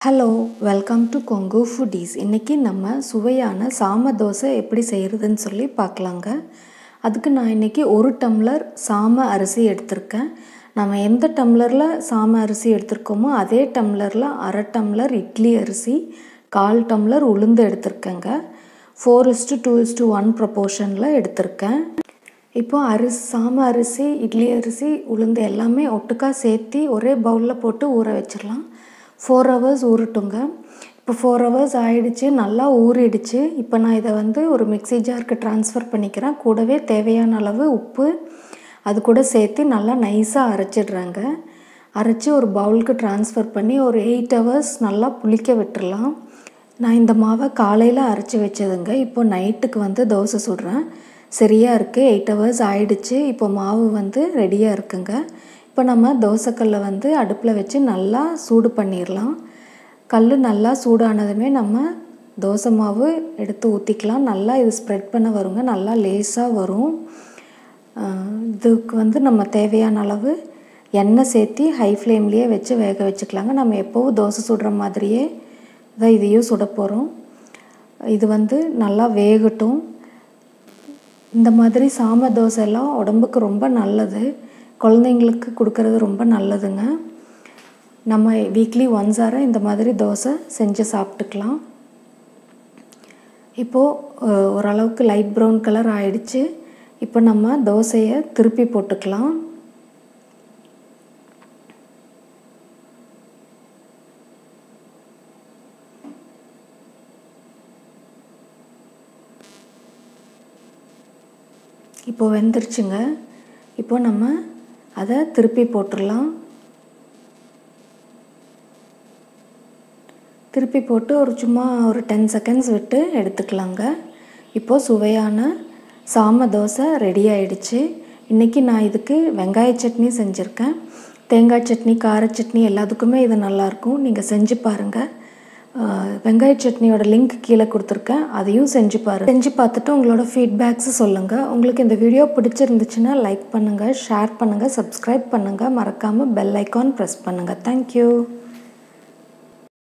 hello welcome to Kongu foodies இன்றைக்கி நம்ம சுவையான சாம தோசை எப்படி செய்கிறதுன்னு சொல்லி பார்க்கலாங்க அதுக்கு நான் இன்றைக்கி ஒரு டம்ளர் சாம அரிசி எடுத்திருக்கேன் நம்ம எந்த டம்ளரில் சாம அரிசி எடுத்திருக்கோமோ அதே டம்ளரில் அரை டம்ளர் இட்லி அரிசி கால் டம்ளர் உளுந்து எடுத்திருக்கேங்க four is to two is to one ப்ரொப்போர்ஷனில் எடுத்திருக்கேன் இப்போ அரிசி சாம அரிசி இட்லி அரிசி உளுந்து எல்லாமே ஒட்டுக்கா சேர்த்து ஒரே பவுலில் போட்டு ஊற வச்சிடலாம் ஃபோர் ஹவர்ஸ் ஊறட்டுங்க இப்போ ஃபோர் ஹவர்ஸ் ஆயிடுச்சு நல்லா ஊறிடுச்சு இப்போ நான் இதை வந்து ஒரு மிக்ஸி ஜாருக்கு ட்ரான்ஸ்ஃபர் பண்ணிக்கிறேன் கூடவே தேவையான அளவு உப்பு அது கூட சேர்த்து நல்லா நைஸாக அரைச்சிடுறாங்க அரைச்சி ஒரு பவுலுக்கு ட்ரான்ஸ்ஃபர் பண்ணி ஒரு எயிட் ஹவர்ஸ் நல்லா புளிக்க விட்டுறலாம் நான் இந்த மாவை காலையில் அரைச்சி வச்சதுங்க இப்போ நைட்டுக்கு வந்து தோசை சுடுறேன் சரியாக இருக்குது எயிட் ஹவர்ஸ் ஆயிடுச்சு இப்போ மாவு வந்து ரெடியாக இருக்குங்க இப்போ நம்ம தோசைக்கல்லை வந்து அடுப்பில் வச்சு நல்லா சூடு பண்ணிடலாம் கல் நல்லா சூடானதுமே நம்ம தோசை மாவு எடுத்து ஊற்றிக்கலாம் நல்லா இது ஸ்ப்ரெட் பண்ண வருங்க நல்லா லேஸாக வரும் இதுக்கு வந்து நம்ம தேவையான அளவு எண்ணெய் சேர்த்தி ஹை ஃப்ளேம்லேயே வச்சு வேக வச்சுக்கலாங்க நம்ம எப்போவும் தோசை சுடுற மாதிரியே தான் இதையும் சுட போகிறோம் இது வந்து நல்லா வேகட்டும் இந்த மாதிரி சாம தோசை எல்லாம் உடம்புக்கு ரொம்ப நல்லது குழந்தைங்களுக்கு கொடுக்கறது ரொம்ப நல்லதுங்க நம்ம வீக்லி ஒன்ஸார இந்த மாதிரி தோசை செஞ்சு சாப்பிட்டுக்கலாம் இப்போது ஓரளவுக்கு லைட் ப்ரௌன் கலர் ஆயிடுச்சு இப்போ நம்ம தோசையை திருப்பி போட்டுக்கலாம் இப்போ வெந்துருச்சுங்க இப்போ நம்ம அதை திருப்பி போட்டுடலாம் திருப்பி போட்டு ஒரு சும்மா ஒரு டென் செகண்ட்ஸ் விட்டு எடுத்துக்கலாங்க இப்போது சுவையான சாம தோசை ரெடி ஆயிடுச்சு இன்றைக்கி நான் இதுக்கு வெங்காய சட்னி செஞ்சுருக்கேன் தேங்காய் சட்னி கார சட்னி எல்லாத்துக்குமே இது நல்லாயிருக்கும் நீங்கள் செஞ்சு பாருங்கள் வெங்காய சட்னியோட லிங்க் கீழே கொடுத்துருக்கேன் அதையும் செஞ்சு பாருங்கள் செஞ்சு பார்த்துட்டு உங்களோட ஃபீட்பேக்ஸு சொல்லுங்கள் உங்களுக்கு இந்த வீடியோ பிடிச்சிருந்துச்சுன்னா லைக் பண்ணுங்கள் ஷேர் பண்ணுங்கள் சப்ஸ்கிரைப் பண்ணுங்கள் மறக்காமல் பெல் ஐக்கான் ப்ரெஸ் பண்ணுங்கள் தேங்க்யூ